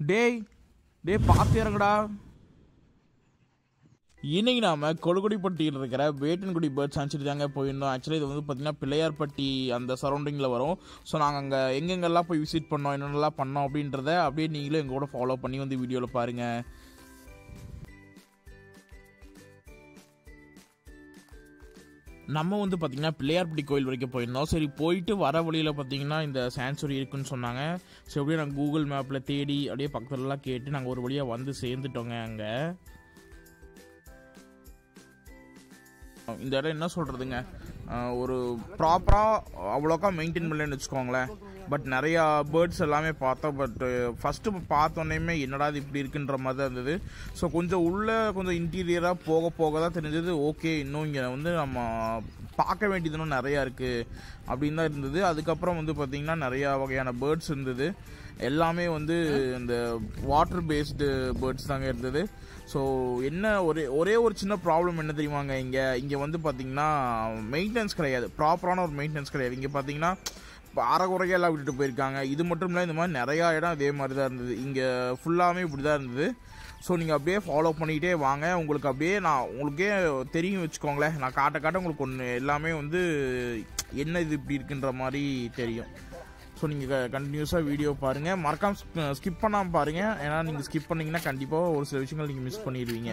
டேய் டேய் பார்த்து இறங்குடா இன்னைக்கு நாம கொழுகுடிப்பட்டியில் இருக்கிற வேட்டன்குடி பேர்ட் சான்ச்சுரி தாங்க போயிருந்தோம் ஆக்சுவலி இது வந்து பார்த்தீங்கன்னா பிள்ளையார்பட்டி அந்த சரௌண்டிங்கில் வரும் ஸோ நாங்கள் அங்கே எங்கெங்கெல்லாம் போய் விசிட் பண்ணோம் என்னென்னலாம் பண்ணோம் அப்படின்றத அப்படியே நீங்களும் எங்க கூட ஃபாலோ பண்ணி வந்து வீடியோவில் பாருங்கள் நம்ம வந்து பார்த்திங்கன்னா பிள்ளையார்பட்டி கோயில் வரைக்கும் போயிருந்தோம் சரி போயிட்டு வர வழியில் பார்த்தீங்கன்னா இந்த சான்சுரி இருக்குன்னு சொன்னாங்க ஸோ அப்படியே நாங்கள் கூகுள் மேப்பில் தேடி அப்படியே பக்கத்துலலாம் கேட்டு நாங்கள் ஒரு வழியாக வந்து சேர்ந்துட்டோங்க அங்கே இந்த இடம் என்ன சொல்கிறதுங்க ஒரு ப்ராப்பராக அவ்வளோக்கா மெயின்டைன் பண்ணலன்னு வச்சுக்கோங்களேன் பட் நிறையா பேர்ட்ஸ் எல்லாமே பார்த்தோம் பட் ஃபஸ்ட்டு பார்த்தோன்னே என்னடா இது இப்படி இருக்குன்ற மாதிரி தான் இருந்தது ஸோ கொஞ்சம் உள்ளே கொஞ்சம் இன்டீரியராக போக போக தான் தெரிஞ்சது ஓகே இன்னும் இங்கே வந்து நம்ம பார்க்க வேண்டியது இன்னும் நிறையா இருக்குது அப்படின்னு தான் இருந்தது அதுக்கப்புறம் வந்து பார்த்திங்கன்னா நிறையா வகையான பேர்ட்ஸ் இருந்தது எல்லாமே வந்து இந்த வாட்டர் பேஸ்டு பேர்ட்ஸ் தாங்க இருந்தது ஸோ என்ன ஒரே ஒரே ஒரு சின்ன ப்ராப்ளம் என்ன தெரியுமாங்க இங்கே இங்கே வந்து பார்த்தீங்கன்னா மெயின்டெனன்ஸ் கிடையாது ப்ராப்பரான ஒரு மெயின்டெனன்ஸ் கிடையாது இங்கே பார்த்தீங்கன்னா அறகுறையாக எல்லாம் விட்டுட்டு போயிருக்காங்க இது மட்டும் இல்லை இந்த மாதிரி நிறையா இடம் அதே மாதிரி தான் இருந்தது இங்கே ஃபுல்லாமே இப்படி தான் இருந்தது ஸோ நீங்கள் அப்படியே ஃபாலோ பண்ணிக்கிட்டே வாங்க உங்களுக்கு அப்படியே நான் உங்களுக்கே தெரியும் வச்சுக்கோங்களேன் நான் காட்ட காட்ட உங்களுக்கு ஒன்று எல்லாமே வந்து என்ன இது இப்படி இருக்குன்ற மாதிரி தெரியும் ஸோ நீங்கள் கண்டினியூஸாக வீடியோ பாருங்கள் மறக்காம ஸ்கிப் பண்ணாமல் பாருங்கள் ஏன்னா நீங்கள் ஸ்கிப் பண்ணீங்கன்னா கண்டிப்பாக ஒரு சில விஷயங்கள் நீங்கள் மிஸ் பண்ணிடுவீங்க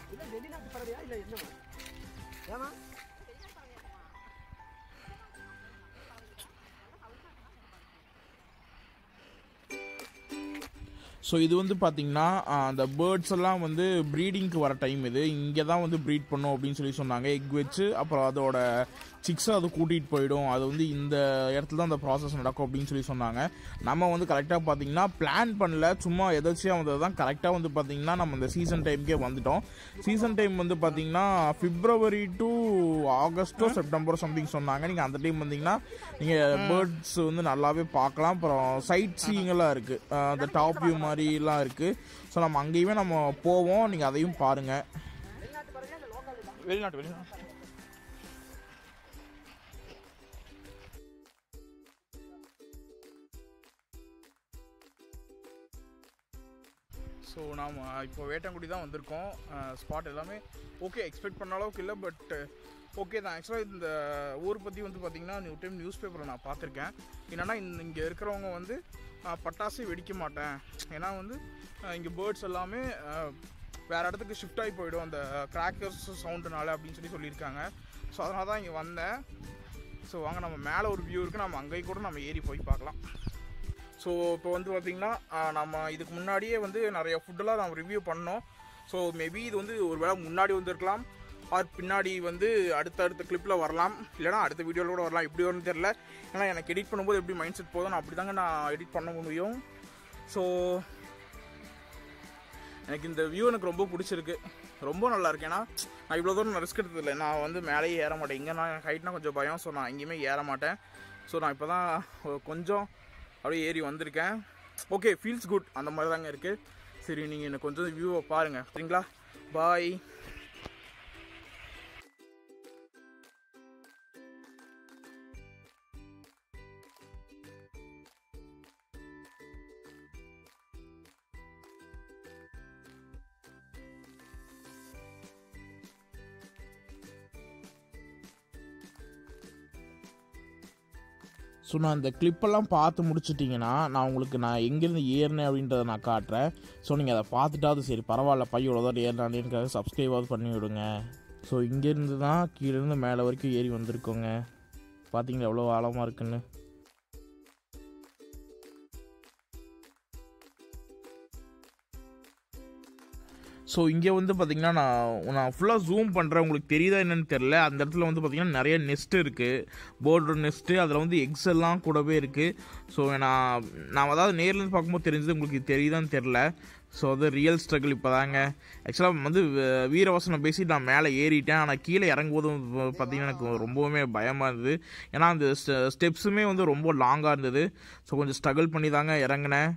ஸோ இது வந்து பார்த்தீங்கன்னா அந்த பேர்ட்ஸ் எல்லாம் வந்து ப்ரீடிங்க்கு வர டைம் இது இங்கே தான் வந்து ப்ரீட் பண்ணும் அப்படின்னு சொல்லி சொன்னாங்க எக் வச்சு அப்புறம் அதோட சிக்ஸை அது கூட்டிகிட்டு போயிடும் அது வந்து இந்த இடத்துல தான் அந்த ப்ராசஸ் நடக்கும் அப்படின்னு சொல்லி சொன்னாங்க நம்ம வந்து கரெக்டாக பார்த்தீங்கன்னா பிளான் பண்ணல சும்மா எதாச்சியாக வந்தது தான் கரெக்டாக வந்து பார்த்தீங்கன்னா நம்ம இந்த சீசன் டைம்க்கே வந்துட்டோம் சீசன் டைம் வந்து பார்த்தீங்கன்னா பிப்ரவரி டு ஆகஸ்ட்டோ செப்டம்பரோ சம்திங் சொன்னாங்க நீங்கள் அந்த டைம் வந்தீங்கன்னா நீங்கள் பேர்ட்ஸ் வந்து நல்லாவே பார்க்கலாம் அப்புறம் சைட் சீயிங்கெல்லாம் இருக்குது அந்த டாப் வியூ மாதிரிலாம் இருக்குது ஸோ நம்ம அங்கேயுமே நம்ம போவோம் நீங்கள் அதையும் பாருங்கள் வெளிநாட்டு வெளிநாட்டு ஸோ நாம் இப்போ வேட்டங்குடி தான் வந்திருக்கோம் ஸ்பாட் எல்லாமே ஓகே எக்ஸ்பெக்ட் பண்ண அளவுக்கு இல்லை பட் ஓகே தான் ஆக்சுவலாக இந்த ஊர் பற்றி வந்து பார்த்திங்கன்னா நியூ டைம் நியூஸ் பேப்பரில் நான் பார்த்துருக்கேன் என்னென்னா இங்கே இருக்கிறவங்க வந்து பட்டாசு வெடிக்க மாட்டேன் ஏன்னா வந்து இங்கே பேர்ட்ஸ் எல்லாமே வேறு இடத்துக்கு ஷிஃப்ட் ஆகி போயிடும் அந்த கிராக்கர்ஸ் சவுண்டுனால அப்படின்னு சொல்லி சொல்லியிருக்காங்க ஸோ அதனால தான் இங்கே வந்தேன் ஸோ வாங்க நம்ம மேலே ஒரு வியூ இருக்குது நம்ம அங்கேயும் கூட நம்ம ஏறி போய் பார்க்கலாம் ஸோ இப்போ வந்து பார்த்திங்கன்னா நம்ம இதுக்கு முன்னாடியே வந்து நிறைய ஃபுட்டெல்லாம் நம்ம ரிவ்யூ பண்ணோம் ஸோ மேபி இது வந்து ஒரு வேளை முன்னாடி வந்திருக்கலாம் ஆர் பின்னாடி வந்து அடுத்த அடுத்த கிளிப்பில் வரலாம் இல்லைனா அடுத்த வீடியோவில் கூட வரலாம் எப்படி வரும்னு தெரில ஏன்னா எனக்கு எடிட் பண்ணும்போது எப்படி மைண்ட் செட் போதும் நான் அப்படி தாங்க நான் எடிட் பண்ண முடியும் ஸோ எனக்கு இந்த வியூ எனக்கு ரொம்ப பிடிச்சிருக்கு ரொம்ப நல்லா இருக்கு ஏன்னா நான் இவ்வளோ தூரம் நான் ரிஸ்க் எடுத்ததில்லை நான் வந்து மேலேயே ஏற மாட்டேன் இங்கே நான் ஹைட்னா கொஞ்சம் பயம் ஸோ நான் எங்கேயுமே ஏற மாட்டேன் ஸோ நான் இப்போ தான் கொஞ்சம் அப்படியே ஏறி வந்திருக்கேன் ஓகே ஃபீல்ஸ் குட் அந்த மாதிரி தாங்க இருக்குது சரி நீங்கள் எனக்கு கொஞ்சம் வியூவை பாருங்கள் சரிங்களா பாய் ஸோ நான் இந்த கிளிப்பெல்லாம் பார்த்து முடிச்சிட்டிங்கன்னா நான் உங்களுக்கு நான் எங்கேருந்து ஏறினேன் அப்படின்றத நான் காட்டுறேன் ஸோ நீங்கள் அதை பார்த்துட்டாவது சரி பரவாயில்ல பையோட தான் ஏறினாலேன்னு சப்ஸ்கிரைபாவது பண்ணி விடுங்க ஸோ இங்கேருந்து தான் கீழேருந்து மேலே வரைக்கும் ஏறி வந்திருக்கோங்க பார்த்தீங்களா எவ்வளோ ஆழமாக இருக்குன்னு ஸோ இங்கே வந்து பார்த்தீங்கன்னா நான் நான் ஃபுல்லாக ஜூம் பண்ணுறேன் உங்களுக்கு தெரியுதா என்னன்னு தெரில அந்த இடத்துல வந்து பார்த்தீங்கன்னா நிறைய நெஸ்ட் இருக்குது போர்டு நெஸ்ட்டு அதில் வந்து எக்ஸ் எல்லாம் கூடவே இருக்குது ஸோ நான் நான் அதாவது நேர்லேருந்து பார்க்கும்போது தெரிஞ்சது உங்களுக்கு தெரியுதான்னு தெரில ஸோ அது ரியல் ஸ்ட்ரகிள் இப்போ தாங்க ஆக்சுவலாக வந்து வீரவசனம் பேசி நான் மேலே ஏறிட்டேன் ஆனால் கீழே இறங்கும்போது பார்த்தீங்கன்னா எனக்கு ரொம்பவுமே பயமாக இருந்தது ஏன்னா அந்த ஸ்டெப்ஸுமே வந்து ரொம்ப லாங்காக இருந்தது ஸோ கொஞ்சம் ஸ்ட்ரகிள் பண்ணி தாங்க இறங்கினேன்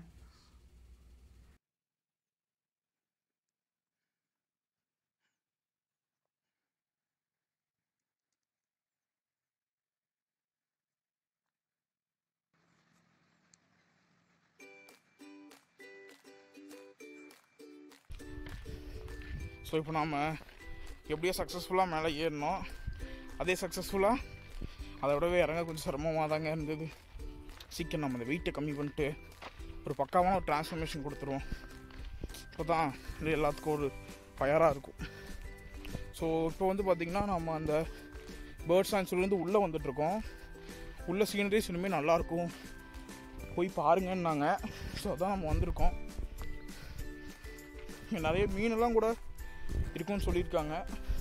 ஸோ இப்போ நாம் எப்படியோ சக்ஸஸ்ஃபுல்லாக மேலே ஏறினோம் அதே சக்ஸஸ்ஃபுல்லாக அதை விடவே இறங்க கொஞ்சம் சிரமமாக தாங்க இருந்தது சீக்கிரம் நம்ம அந்த வெயிட்டை கம்மி பண்ணிட்டு ஒரு பக்காவான ஒரு டிரான்ஸ்ஃபர்மேஷன் கொடுத்துருவோம் இப்போ தான் இது எல்லாத்துக்கும் ஒரு ஃபயராக இருக்கும் ஸோ இப்போ வந்து பார்த்திங்கன்னா நம்ம அந்த பேர்ட் சான்ஸ்லேருந்து உள்ளே வந்துட்ருக்கோம் உள்ள சீனரிஸ் இனிமேல் நல்லாயிருக்கும் போய் பாருங்கன்னாங்க ஸோ அதான் நம்ம வந்திருக்கோம் இங்க நிறைய மீனெல்லாம் கூட இருக்கும்னு சொல்லியிருக்காங்க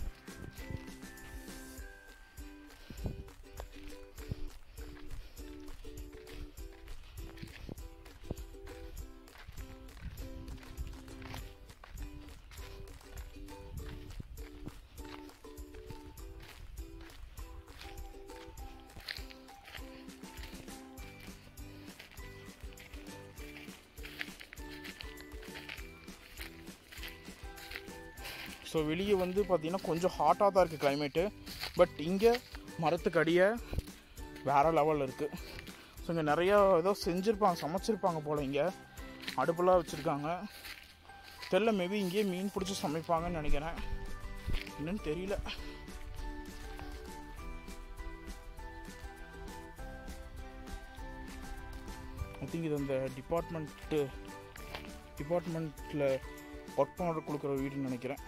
ஸோ வெளியே வந்து பார்த்தீங்கன்னா கொஞ்சம் ஹாட்டாக தான் இருக்குது கிளைமேட்டு பட் இங்கே மரத்துக்கு அடியே வேறு லெவலில் இருக்குது ஸோ இங்கே நிறையா ஏதோ செஞ்சுருப்பாங்க சமைச்சிருப்பாங்க போல் இங்கே அடுப்பெல்லாம் வச்சுருக்காங்க தெரில மேபி இங்கேயே மீன் பிடிச்சி சமைப்பாங்கன்னு நினைக்கிறேன் என்னன்னு தெரியல ஐ திங்க் இது அந்த டிபார்ட்மெண்ட்டு டிபார்ட்மெண்ட்டில் ஒர்க் பண்ணுற கொடுக்குற வீடுன்னு நினைக்கிறேன்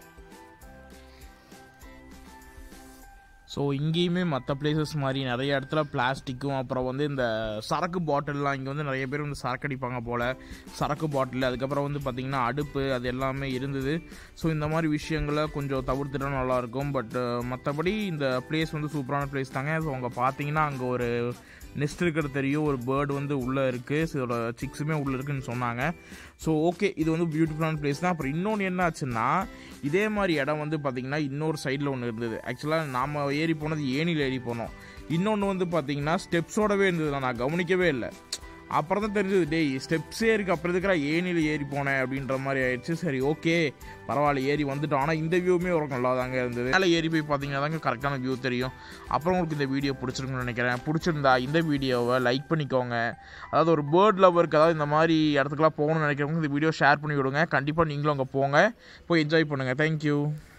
ஸோ இங்கேயுமே மற்ற பிளேசஸ் மாதிரி நிறைய இடத்துல பிளாஸ்டிக்கும் அப்புறம் வந்து இந்த சரக்கு பாட்டில்லாம் இங்கே வந்து நிறைய பேர் வந்து சரக்கு அடிப்பாங்க போல் சரக்கு பாட்டில் அதுக்கப்புறம் வந்து பார்த்திங்கன்னா அடுப்பு அது எல்லாமே இருந்தது ஸோ இந்த மாதிரி விஷயங்களை கொஞ்சம் தவிர்த்துட்டா நல்லாயிருக்கும் பட் மற்றபடி இந்த பிளேஸ் வந்து சூப்பரான பிளேஸ் தாங்க ஸோ அங்கே பார்த்தீங்கன்னா அங்கே ஒரு நெஸ்ட் இருக்கிறது தெரியும் ஒரு பேர்டு வந்து உள்ளே இருக்குது ஸோ இதோட சிக்ஸுமே உள்ளே இருக்குன்னு சொன்னாங்க ஸோ ஓகே இது வந்து பியூட்டிஃபுல்லான பிளேஸ் தான் அப்புறம் இன்னொன்று என்ன ஆச்சுன்னா இதே மாதிரி இடம் வந்து பார்த்திங்கன்னா இன்னொரு சைடில் ஒன்று இருந்தது ஆக்சுவலாக நாம் ஏறி போனது ஏணியில் ஏறி போனோம் இன்னொன்று வந்து பார்த்திங்கன்னா ஸ்டெப்ஸோடவே இருந்தது நான் கவனிக்கவே இல்லை அப்புறம் தான் தெரிஞ்சது டேய் ஸ்டெப்ஸே இருக்குது அப்புறம் இருக்கிற ஏணியில் ஏறி போனேன் அப்படின்ற மாதிரி ஆயிடுச்சு சரி ஓகே பரவாயில்ல ஏறி வந்துட்டோம் ஆனால் இந்த வியூவுமே ஒரு நல்லா தாங்க இருந்தது மேலே ஏறி போய் பார்த்தீங்கன்னா தாங்க கரெக்டான வியூ தெரியும் அப்புறம் உங்களுக்கு இந்த வீடியோ பிடிச்சிருக்குன்னு நினைக்கிறேன் பிடிச்சிருந்தா இந்த வீடியோவை லைக் பண்ணிக்கோங்க அதாவது ஒரு பேர்ட் லவருக்கு அதாவது இந்த மாதிரி இடத்துக்குலாம் போகணும்னு நினைக்கிறவங்க இந்த வீடியோ ஷேர் பண்ணி விடுங்க கண்டிப்பாக நீங்களும் அங்கே போங்க போய் என்ஜாய் பண்ணுங்கள் தேங்க்யூ